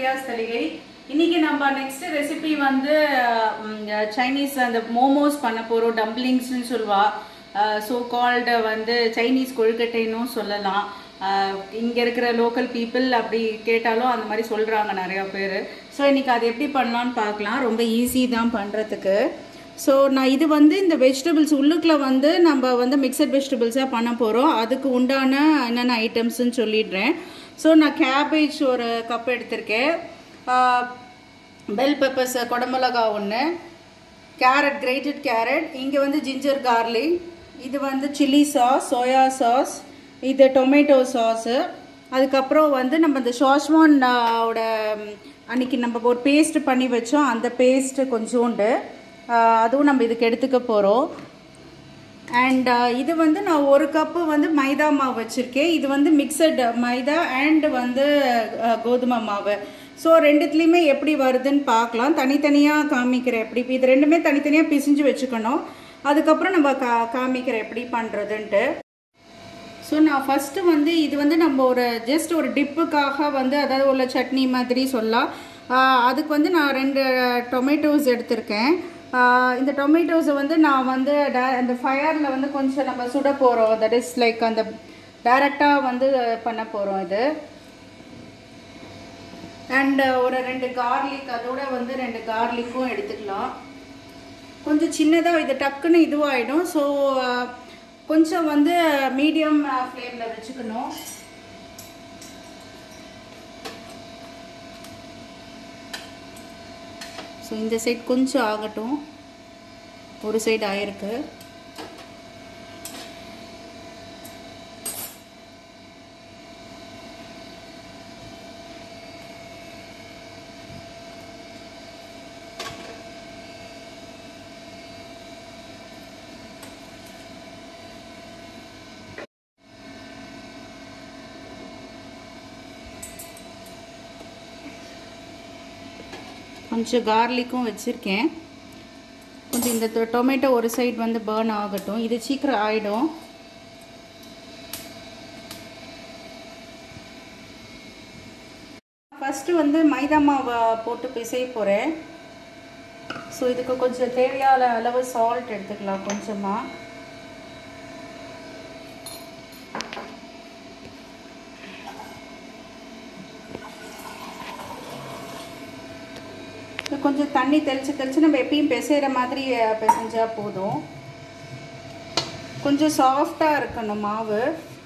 பிரியாஸ் தலிகை இன்னைக்கு நம்ம next recipe வந்து ம், சைனீஸ் அந்த மோமோஸ் பண்ண போகிறோம் டம்ப்ளிங்ஸ்னு சொல்லுவா ஸோ கால்டு வந்து சைனீஸ் கொழுக்கட்டைன்னும் சொல்லலாம் இங்கே இருக்கிற லோக்கல் பீப்புள் அப்படி கேட்டாலும் அந்த மாதிரி சொல்கிறாங்க நிறையா பேர் ஸோ இன்னைக்கு அது எப்படி பண்ணலான்னு பார்க்கலாம் ரொம்ப ஈஸி தான் பண்ணுறதுக்கு ஸோ நான் இது வந்து இந்த வெஜிடபிள்ஸ் உள்ளுக்குள்ள வந்து நம்ம வந்து மிக்சட் வெஜிடபிள்ஸாக பண்ண போகிறோம் அதுக்கு உண்டான என்னென்ன ஐட்டம்ஸ்ன்னு சொல்லிடுறேன் ஸோ நான் கேபேஜ் ஒரு கப் எடுத்திருக்கேன் பெல் பெப்பர்ஸ் குடமிளகா ஒன்று கேரட் கிரேட்டட் கேரட் இங்கே வந்து ஜிஞ்சர் கார்லிக் இது வந்து சில்லி சாஸ் சோயா சாஸ் இது டொமேட்டோ சாஸு அதுக்கப்புறம் வந்து நம்ம இந்த ஷாஷ்வான் ஓட அன்னைக்கு நம்ம ஒரு பேஸ்ட் பண்ணி வச்சோம் அந்த பேஸ்ட்டு கொஞ்சோண்டு ஆஹ் அதுவும் நம்ம இதுக்கு எடுத்துக்க போகிறோம் அண்ட் இது வந்து நான் ஒரு கப்பு வந்து மைதா மாவு வச்சுருக்கேன் இது வந்து மிக்சட் மைதா அண்ட் வந்து அஹ், கோதுமை மாவு ஸோ ரெண்டுத்துலேயுமே எப்படி வருதுன்னு பார்க்கலாம் தனித்தனியாக காமிக்கிறேன் எப்படி இது ரெண்டுமே தனித்தனியாக பிசிஞ்சு வச்சுக்கணும் அதுக்கப்புறம் நம்ம கா காமிக்கிறேன் எப்படி பண்ணுறதுன்ட்டு ஸோ நான் ஃபஸ்ட்டு வந்து இது வந்து நம்ம ஒரு ஜஸ்ட் ஒரு டிப்புக்காக வந்து அதாவது உள்ள சட்னி மாதிரி சொல்லலாம் ஆஹ் அதுக்கு வந்து நான் ரெண்டு டொமேட்டோஸ் எடுத்திருக்கேன் ஆஹ் இந்த டொமேட்டோஸை வந்து நான் வந்து டே- அந்த ஃபயரில் வந்து கொஞ்சம் நம்ம சுட போகிறோம் தட் இஸ் லைக் அந்த டைரெக்டாக வந்து பண்ண போகிறோம் இது அண்ட் ஒரு ரெண்டு கார்லிக் அதோட வந்து ரெண்டு கார்லிக்கும் எடுத்துக்கலாம் கொஞ்சம் சின்னதாக இது டக்குன்னு இதுவாகிடும் ஸோ கொஞ்சம் வந்து மீடியம் ஃப்ளேமில் வச்சுக்கணும் ஸோ இந்த சைட் கொஞ்சம் ஆகட்டும் ஒரு சைடு ஆயிருக்கு கொஞ்சம் கார்லிக்கும் வச்சுருக்கேன் கொஞ்சம் இந்த டொ- டொமேட்டோ ஒரு சைடு வந்து பேர்ன் ஆகட்டும் இது சீக்கிரம் ஆகிடும் ஃபஸ்ட்டு வந்து மைதா மாவை போட்டு பிசைய போகிறேன் ஸோ இதுக்கு கொஞ்சம் தேவையான அளவு சால்ட் எடுத்துக்கலாம் கொஞ்சமாக இது கொஞ்சம் தண்ணி தெளித்து தெளித்து நம்ம எப்பயும் பிசைகிற மாதிரி அஹ், பிசைஞ்சா போதும் கொஞ்சம் சாஃப்டாக இருக்கணும் மாவு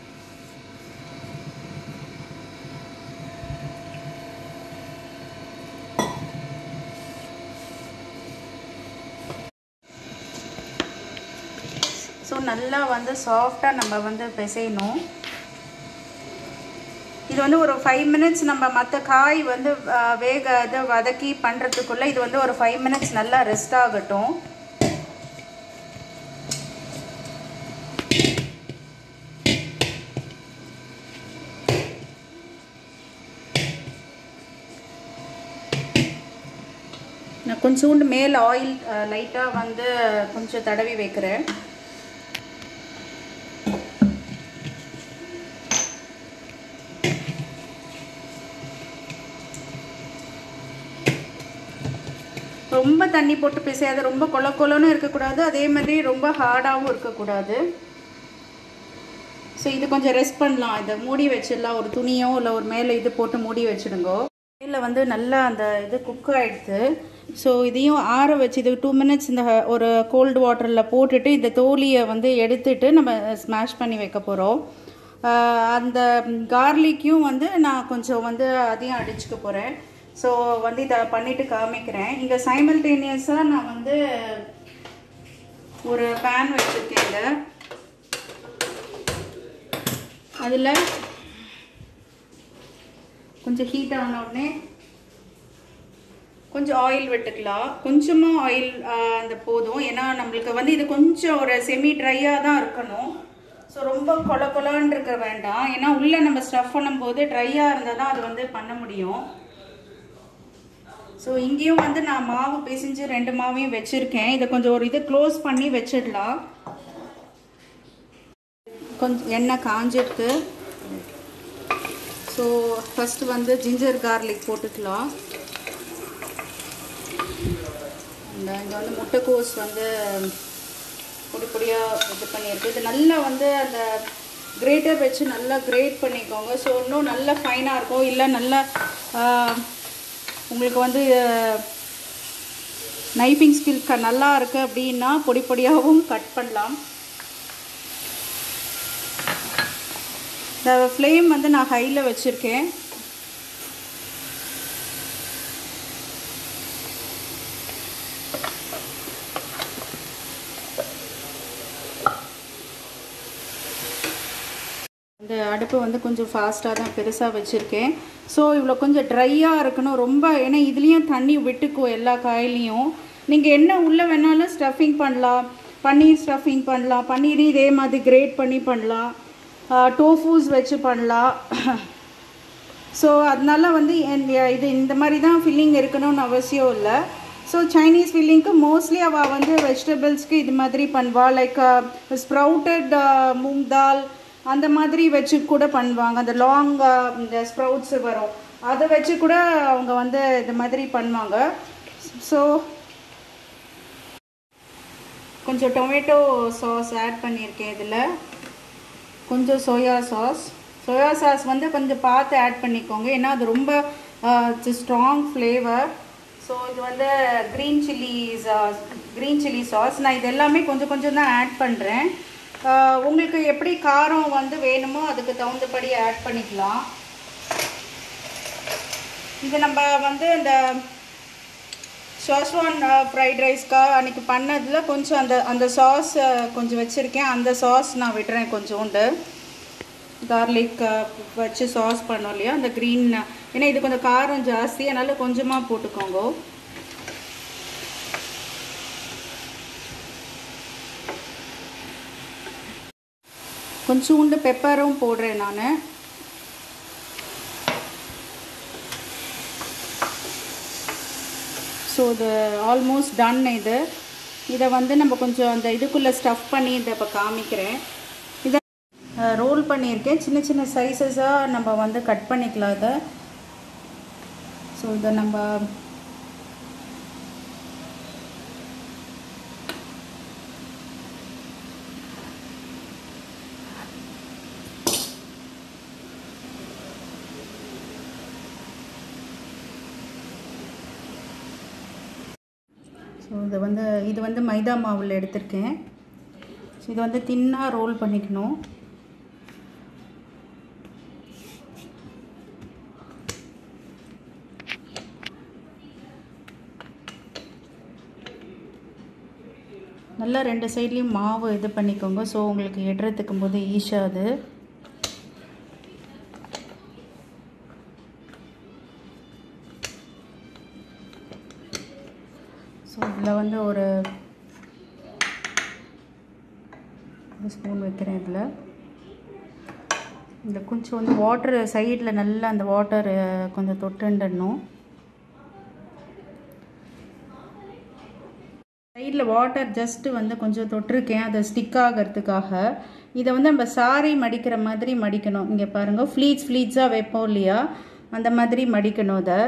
ஸோ நல்லா வந்து சாஃப்டாக நம்ம வந்து பிசையணும் இது வந்து ஒரு ஃபைவ் மினிட்ஸ் நம்ம மற்ற காய் வந்து அஹ், வேக இது வதக்கி பண்ணுறதுக்குள்ளே இது வந்து ஒரு ஃபைவ் மினிட்ஸ் நல்லா ரெஸ்ட் ஆகட்டும் நான் கொஞ்சோண்டு மேல் ஆயில் லைட்டாக வந்து கொஞ்சம் தடவி வைக்கிறேன் ரொம்ப தண்ணி போட்டு பிசையாது ரொம்ப கொல கொலன்னு இருக்கக்கூடாது அதே மாதிரி ரொம்ப ஹார்டாகவும் இருக்கக்கூடாது ஸோ இது கொஞ்சம் ரெஸ்ட் பண்ணலாம் இதை மூடி வச்சிடலாம் ஒரு துணியோ இல்லை ஒரு மேலே இது போட்டு மூடி வச்சிடுங்கோ மேலே வந்து நல்லா அந்த இது குக் ஆகிடுது ஸோ இதையும் ஆற வச்சு இது டூ மினிட்ஸ் இந்த ஹ- ஒரு கோல்டு வாட்டரில் போட்டுட்டு இந்த தோலியை வந்து எடுத்துட்டு நம்ம ஸ்மாஷ் பண்ணி வைக்க போகிறோம் அந்த கார்லிக்கையும் வந்து நான் கொஞ்சம் வந்து அதையும் அடிச்சுக்க போகிறேன் ஸோ வந்து இதை பண்ணிட்டு காமிக்கிறேன் இங்கே சைமல்டேனியஸாக நான் வந்து ஒரு பேன் வச்சுருக்கேன் அதில் கொஞ்சம் ஹீட் ஆன உடனே கொஞ்சம் ஆயில் விட்டுக்கலாம் கொஞ்சமாக ஆயில் அந்த போதும் ஏன்னா நம்மளுக்கு வந்து இது கொஞ்சம் ஒரு செமி ட்ரையாக தான் இருக்கணும் ஸோ ரொம்ப கொல கொலான்னு இருக்க வேண்டாம் ஏன்னா உள்ளே நம்ம ஸ்டஃப் பண்ணும்போது ட்ரையாக இருந்தால் தான் அது வந்து பண்ண முடியும் ஸோ இங்கேயும் வந்து நான் மாவு பிசைஞ்சு ரெண்டு மாவையும் வச்சுருக்கேன் இதை கொஞ்சம் ஒரு இது க்ளோஸ் பண்ணி வச்சிடலாம் கொஞ்சம் எண்ணெய் காஞ்சிருக்கு ஸோ ஸோ ஃபஸ்ட்டு வந்து ஜிஞ்சர் கார்லிக் போட்டுக்கலாம் இந்த இங்கே வந்து முட்டைக்கோஸ் வந்து பொடி பொடியாக இது பண்ணியிருக்கு இது நல்லா வந்து அந்த கிரேட்டர் வச்சு நல்லா கிரேட் பண்ணிக்கோங்க ஸோ இன்னும் நல்லா ஃபைனாக இருக்கும் இல்லை நல்லா ஆஹ், உங்களுக்கு வந்து நைஃபிங் ஸ்கில் க நல்லா இருக்குது அப்படின்னா பொடி பொடியாகவும் கட் பண்ணலாம் இந்த ஃப்ளேம் வந்து நான் ஹையில் வச்சுருக்கேன் இந்த அடுப்பு வந்து கொஞ்சம் ஃபாஸ்ட்டாக தான் பெருசாக வச்சுருக்கேன் ஸோ இவ்வளோ கொஞ்சம் ட்ரையாக இருக்கணும் ரொம்ப ஏன்னா இதுலேயும் தண்ணி விட்டுக்கும் எல்லா காயிலையும் நீங்கள் என்ன உள்ளே வேணாலும் ஸ்டஃபிங் பண்ணலாம் பன்னீர் ஸ்டஃபிங் பண்ணலாம் பன்னீர் இதே மாதிரி கிரேட் பண்ணி பண்ணலாம் டோஃபூஸ் வச்சு பண்ணலாம் ஸோ அதனால வந்து என்- இது இந்த மாதிரி தான் ஃபில்லிங் இருக்கணும்னு அவசியம் இல்லை ஸோ சைனீஸ் ஃபில்லிங்க்கு மோஸ்ட்லி அவள் வந்து வெஜிடபிள்ஸ்க்கு இது மாதிரி பண்ணுவா லைக் ஸ்ப்ரவுட்டட் மூங் தால் அந்த மாதிரி வச்சு கூட பண்ணுவாங்க அந்த லாங் இந்த ஸ்ப்ரவுட்ஸ் வரும் அதை வச்சு கூட அவங்க வந்து இது மாதிரி பண்ணுவாங்க ஸோ கொஞ்சம் டொமேட்டோ சாஸ் ஆட் பண்ணியிருக்கேன் இதில் கொஞ்சம் சோயா சாஸ் சோயா சாஸ் வந்து கொஞ்சம் பார்த்து ஆட் பண்ணிக்கோங்க ஏன்னா அது ரொம்ப ஸ்ட்ராங் ஃப்ளேவர் ஸோ இது வந்து green chilli green chilli sauce நான் இது எல்லாமே கொஞ்சம் கொஞ்சம் தான் ஆட் பண்ணுறேன் உங்களுக்கு எப்படி காரம் வந்து வேணுமோ அதுக்கு தகுந்தபடி ஆட் பண்ணிக்கலாம் இது நம்ம வந்து இந்த ஷாஸ்வான் ஃப்ரைட் ரைஸ்க்காக அன்றைக்கி பண்ணதில் கொஞ்சம் அந்த அந்த சாஸ் கொஞ்சம் வச்சுருக்கேன் அந்த சாஸ் நான் விடுறேன் கொஞ்சோண்டு கார்லிக் வச்சு சாஸ் பண்ணோம் இல்லையா அந்த க்ரீன் ஏன்னா இது கொஞ்சம் காரம் ஜாஸ்தி அதனால் கொஞ்சமாக போட்டுக்கோங்க கொஞ்சோண்டு பெப்பரும் போடுறேன் நான் ஸோ இது ஆல்மோஸ்ட் டன் இது இதை வந்து நம்ம கொஞ்சம் அந்த இதுக்குள்ளே ஸ்டஃப் பண்ணி இதை இப்போ காமிக்கிறேன் இதை ரோல் பண்ணியிருக்கேன் சின்ன சின்ன சைஸஸாக நம்ம வந்து கட் பண்ணிக்கலாம் இதை ஸோ இதை நம்ம ஸோ இது வந்து இது வந்து மைதா மாவில் எடுத்திருக்கேன் ஸோ இது வந்து தின்னாக ரோல் பண்ணிக்கணும் நல்லா ரெண்டு சைட்லேயும் மாவு இது பண்ணிக்கோங்க ஸோ உங்களுக்கு எடுறதுக்கும் போது ஈஸியாக அது ஸோ இதில் வந்து ஒரு ஒரு ஸ்பூன் வைக்கிறேன் இதில் இந்த கொஞ்சம் வந்து வாட்டர் சைடில் நல்லா அந்த வாட்டர் கொஞ்சம் தொட்டுண்டணும் சைடில் வாட்டர் ஜஸ்ட்டு வந்து கொஞ்சம் தொட்டிருக்கேன் அதை ஸ்டிக் ஆகிறதுக்காக இதை வந்து நம்ம சாரி மடிக்கிற மாதிரி மடிக்கணும் இங்கே பாருங்கள் ஃப்ளீட்ஸ் ஃப்ளீட்ஸாக வைப்போம் இல்லையா அந்த மாதிரி மடிக்கணும் அதை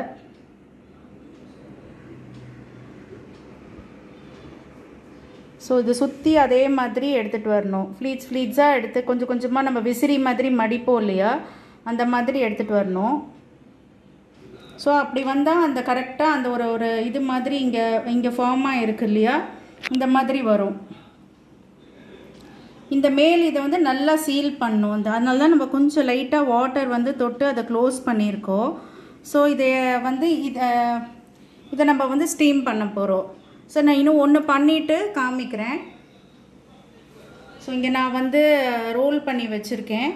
ஸோ இது சுற்றி அதே மாதிரி எடுத்துகிட்டு வரணும் ஃப்ளீட்ஸ் ஃப்ளீட்ஸாக எடுத்து கொஞ்சம் கொஞ்சமாக நம்ம விசிறி மாதிரி மடிப்போம் இல்லையா அந்த மாதிரி எடுத்துகிட்டு வரணும் ஸோ அப்படி வந்தால் அந்த கரெக்டாக அந்த ஒரு ஒரு இது மாதிரி இங்கே இங்கே ஃபார்மாக இருக்கு இல்லையா இந்த மாதிரி வரும் இந்த மேல் இதை வந்து நல்லா சீல் பண்ணும் இந்த அதனால தான் நம்ம கொஞ்சம் லைட்டாக வாட்டர் வந்து தொட்டு அதை க்ளோஸ் பண்ணியிருக்கோம் ஸோ இதை வந்து இதை இதை நம்ம வந்து ஸ்டீம் பண்ண போகிறோம் ஸோ நான் இன்னும் ஒன்று பண்ணிவிட்டு காமிக்கிறேன் ஸோ இங்கே நான் வந்து ரோல் பண்ணி வச்சுருக்கேன்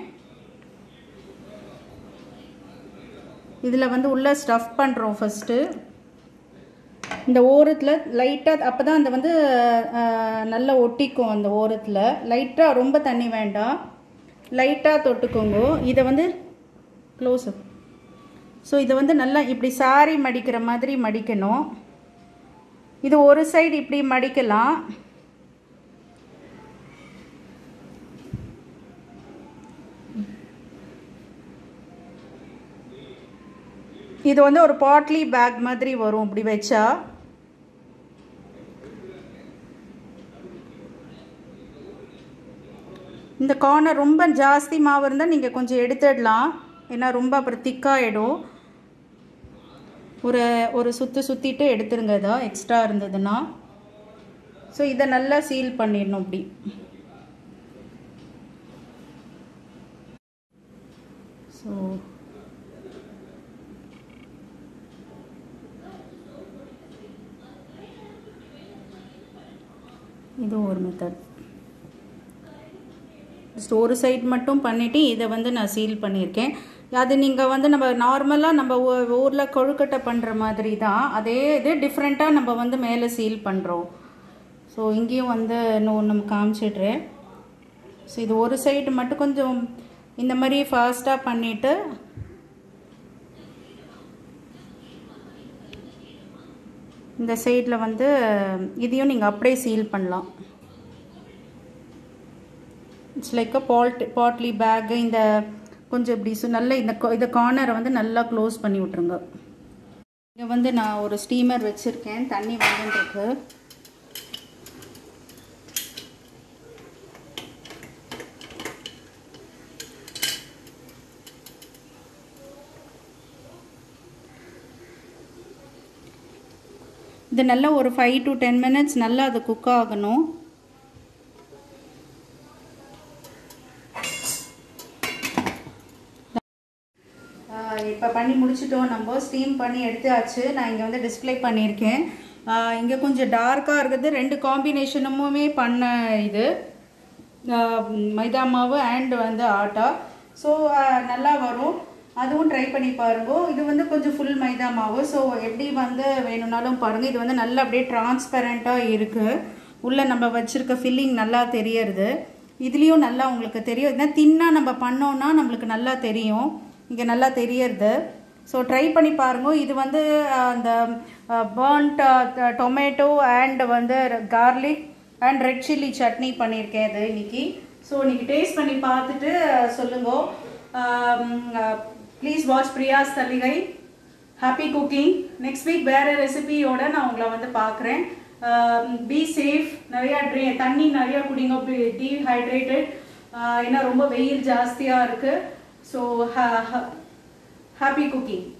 இதில் வந்து உள்ளே ஸ்டஃப் பண்ணுறோம் ஃபஸ்ட்டு இந்த ஓரத்தில் லைட்டாக அப்போ தான் அந்த வந்து நல்லா ஒட்டிக்கும் அந்த ஓரத்தில் லைட்டாக ரொம்ப தண்ணி வேண்டாம் லைட்டாக தொட்டுக்கோங்க இதை வந்து க்ளோஸ் அப் ஸோ இதை வந்து நல்லா இப்படி சாரி மடிக்கிற மாதிரி மடிக்கணும் இது ஒரு சைடு இப்படி மடிக்கலாம் இது வந்து ஒரு பாட்லி பேக் மாதிரி வரும் இப்படி வச்சா இந்த கார்னர் ரொம்ப ஜாஸ்தி மாவு இருந்தால் நீங்கள் கொஞ்சம் எடுத்துடலாம் ஏன்னா ரொம்ப அப்புறம் திக்காகிடும் ஒரு ஒரு சுற்று சுற்றிட்டு எடுத்துருங்க இதோ எக்ஸ்ட்ரா இருந்ததுன்னா ஸோ இதை நல்லா சீல் பண்ணிடணும் இப்படி ஸோ இது ஒரு மெத்தட் ஜஸ்ட் ஒரு சைட் மட்டும் பண்ணிவிட்டு இதை வந்து நான் சீல் பண்ணியிருக்கேன் அது நீங்கள் வந்து நம்ம நார்மலாக நம்ம ஊரில் கொழுக்கட்டை பண்ணுற மாதிரி தான் அதே இது டிஃப்ரெண்ட்டாக நம்ம வந்து மேலே சீல் பண்ணுறோம் ஸோ இங்கேயும் வந்து இன்னும் நம்ம காமிச்சிடுறேன் ஸோ இது ஒரு சைடு மட்டும் கொஞ்சம் இந்த மாதிரி ஃபாஸ்ட்டாக பண்ணிவிட்டு இந்த சைடில் வந்து இதையும் நீங்கள் அப்படியே சீல் பண்ணலாம் இட்ஸ் லைக் அ பால்ட் பாட்லி பேக்கு இந்த கொஞ்சம் இப்படி சு நல்ல இந்த இந்த கார்னரை வந்து நல்லா க்ளோஸ் பண்ணி விட்ருங்க இங்கே வந்து நான் ஒரு ஸ்டீமர் வச்சுருக்கேன் தண்ணி வந்துருக்கு இது நல்லா ஒரு ஃபைவ் டு டென் மினிட்ஸ் நல்லா அது குக் ஆகணும் இப்போ பண்ணி முடிச்சிட்டோம் நம்ம ஸ்டீம் பண்ணி எடுத்தாச்சு நான் இங்கே வந்து டிஸ்பிளே பண்ணியிருக்கேன் இங்கே கொஞ்சம் டார்க்காக இருக்குது ரெண்டு காம்பினேஷனுமே பண்ண இது மைதா மாவு அண்ட் வந்து ஆட்டா ஸோ நல்லா வரும் அதுவும் ட்ரை பண்ணி பாருங்க இது வந்து கொஞ்சம் ஃபுல் மைதா மாவு ஸோ எப்படி வந்து வேணும்னாலும் பாருங்கள் இது வந்து நல்லா அப்படியே டிரான்ஸ்பரண்ட்டாக இருக்குது உள்ளே நம்ம வச்சுருக்க ஃபில்லிங் நல்லா தெரியறது இதுலேயும் நல்லா உங்களுக்கு தெரியும் ஏன்னா தின்னாக நம்ம பண்ணோன்னா நம்மளுக்கு நல்லா தெரியும் இங்கே நல்லா தெரியறது ஸோ ட்ரை பண்ணி பாருங்க இது வந்து அந்த பேர்ன்ட் டொமேட்டோ அண்ட் வந்து garlic and red chilli chutney பண்ணியிருக்கேன் இது இன்னைக்கு ஸோ இன்னைக்கு டேஸ்ட் பண்ணி பார்த்துட்டு சொல்லுங்க please watch Priya's Thalligai happy cooking next week வேறு ரெசிபியோட நான் உங்களை வந்து பார்க்குறேன் பி சேஃப் நிறையா ட்ரே தண்ணி நிறையா குடிங்க டீஹைட்ரேட்டட் ஏன்னா ரொம்ப வெயில் ஜாஸ்தியாக இருக்குது ஸோ ஹாப்பி குக்கிங்